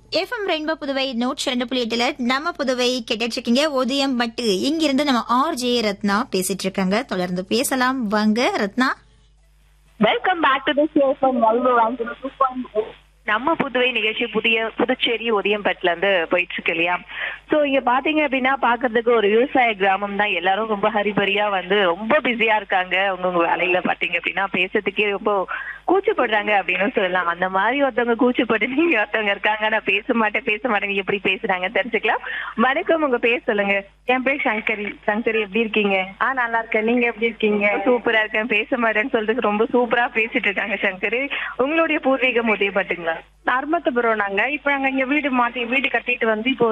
FM rainbow Puduvai நூற்றி ரெண்டு புள்ளி எட்டுல நம்ம புதுவை கேட்டுட்டு இருக்கீங்க உதயம் பட்டு இங்கிருந்து நம்ம ஆர் ஜே ரத்னா பேசிட்டு இருக்காங்க தொடர்ந்து பேசலாம் வாங்க Ratna welcome back to the show from Volvo நம்ம புதுவை நிகழ்ச்சி புதிய புதுச்சேரி உதயம்பட்டுல இருந்து போயிட்டு இருக்கு இல்லையா சோ இங்க பாத்தீங்க அப்படின்னா பாக்குறதுக்கு ஒரு விவசாய கிராமம் தான் எல்லாரும் ரொம்ப ஹரிபரியா வந்து ரொம்ப பிஸியா இருக்காங்க அவங்கவுங்க வேலையில பாத்தீங்க அப்படின்னா பேசுறதுக்கே ரொம்ப கூச்சப்படுறாங்க அப்படின்னு சொல்லலாம் அந்த மாதிரி ஒருத்தவங்க கூச்சப்பட்டு நீங்க ஒருத்தவங்க இருக்காங்க நான் பேச மாட்டேன் பேச மாட்டேன் எப்படி பேசுறாங்க தெரிஞ்சுக்கலாம் வணக்கம் உங்க பேர் சொல்லுங்க என் பேர் சங்கரி சங்கரி எப்படி இருக்கீங்க ஆ நல்லா இருக்கேன் நீங்க எப்படி இருக்கீங்க சூப்பரா இருக்கேன் பேச மாட்டேன்னு சொல்றதுக்கு ரொம்ப சூப்பரா பேசிட்டு இருக்காங்க சங்கரி உங்களுடைய பூர்வீகம் உதயப்பட்டுங்களா நர்மத்தபுரம் நாங்க இப்ப நாங்க இங்க வீடு மாத்தி வீடு கட்டிட்டு வந்து இப்போ